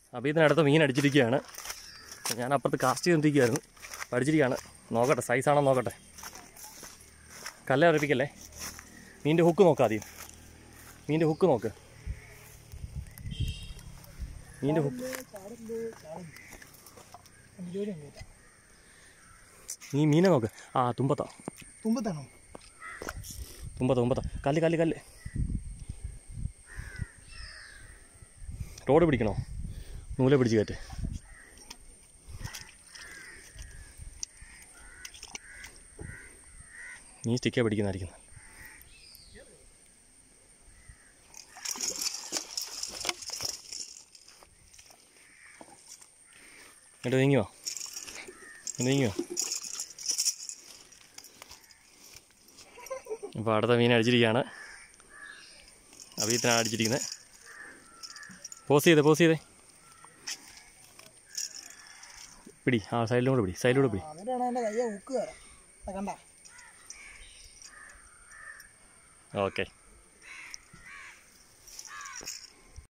അഭിയത്തിനടുത്ത് മീൻ അടിച്ചിരിക്കുകയാണ് ഞാൻ അപ്പുറത്ത് കാസ്റ്റ് ചെയ്തുകൊണ്ടിരിക്കുകയായിരുന്നു അടിച്ചിരിക്കുകയാണ് നോക്കട്ടെ സൈസാണോ നോക്കട്ടെ കല്ല ഉറപ്പിക്കല്ലേ മീനിൻ്റെ ഹുക്ക് നോക്കാം ആദ്യം മീനിൻ്റെ ഹുക്ക് നോക്ക് മീനിൻ്റെ ഹുക്ക് നീ മീനെ നോക്ക് ആ തുമ്പത്താ തുമ്പത്താണോ തുമ്പത്താ തുമ്പത്താ കല്ല് കല്ല് കല്ല് റോഡ് പിടിക്കണോ നൂലെ പിടിച്ച് കയറ്റ് നീ സ്റ്റിക്കാ പിടിക്കുന്നതായിരിക്കും എന്നിട്ട് നീങ്ങിയോ നീങ്ങിയോ അപ്പോൾ അടുത്ത മീൻ അടിച്ചിരിക്കുകയാണ് അഭിയത്തിനാണ് അടിച്ചിരിക്കുന്നത് പോസ് ചെയ്തേ പോസ് ചെയ്തേ പിടി ആ സൈഡിലൂടെ പിടി സൈഡിലൂടെ പിടി എന്നിട്ടാണ് എൻ്റെ കയ്യെ ഹുക്ക് കയറാം കണ്ട ഓക്കെ